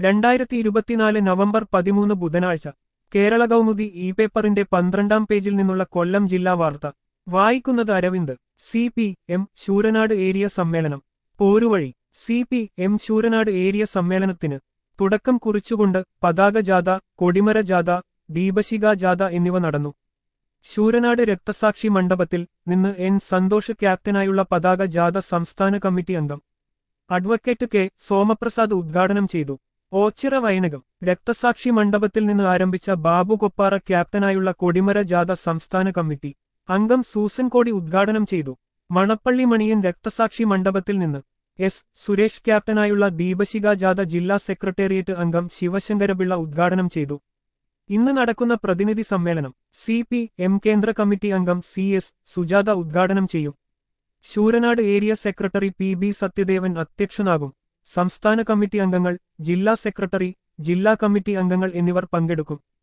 രണ്ടായിരത്തി ഇരുപത്തിനാല് നവംബർ പതിമൂന്ന് ബുധനാഴ്ച കേരള കൗമുദി ഇ പേപ്പറിന്റെ പന്ത്രണ്ടാം പേജിൽ നിന്നുള്ള കൊല്ലം ജില്ലാ വാർത്ത വായിക്കുന്നത് Aravind C P M Sooranad area സമ്മേളനം Poruvazhy C P M Sooranad area സമ്മേളനത്തിന് തുടക്കം കുറിച്ചുകൊണ്ട് പതാക ജാഥ കൊടിമര ജാഥ ദീപശിഖ ജാഥ എന്നിവ നടന്നു ശൂരനാട് രക്തസാക്ഷി മണ്ഡപത്തിൽ നിന്ന് എൻ സന്തോഷ് ക്യാപ്റ്റനായുള്ള പതാക ജാഥ സംസ്ഥാന കമ്മിറ്റി അംഗം അഡ്വക്കേറ്റ് കെ സോമപ്രസാദ് ഉദ്ഘാടനം ചെയ്തു ഓച്ചിറ വയനകം രക്തസാക്ഷി മണ്ഡപത്തിൽ നിന്ന് ആരംഭിച്ച ബാബു കൊപ്പാറ ക്യാപ്റ്റനായുള്ള കൊടിമര ജാഥ സംസ്ഥാന കമ്മിറ്റി അംഗം സൂസൻ കോടി ഉദ്ഘാടനം ചെയ്തു മണപ്പള്ളി മണിയൻ രക്തസാക്ഷി മണ്ഡപത്തിൽ നിന്ന് എസ് സുരേഷ് ക്യാപ്റ്റനായുള്ള ദീപശിഖ ജാഥ ജില്ലാ സെക്രട്ടേറിയറ്റ് അംഗം ശിവശങ്കരപിള്ള ഉദ്ഘാടനം ചെയ്തു ഇന്ന് നടക്കുന്ന പ്രതിനിധി സമ്മേളനം സി പി എം കേന്ദ്ര കമ്മിറ്റി അംഗം സി എസ് സുജാത ഉദ്ഘാടനം ചെയ്യും Sooranad area secretary P B Sathyadevan അധ്യക്ഷനാകും സംസ്ഥാന കമ്മിറ്റി അംഗങ്ങൾ ജില്ലാ സെക്രട്ടറി ജില്ലാ കമ്മിറ്റി അംഗങ്ങൾ എന്നിവർ പങ്കെടുക്കും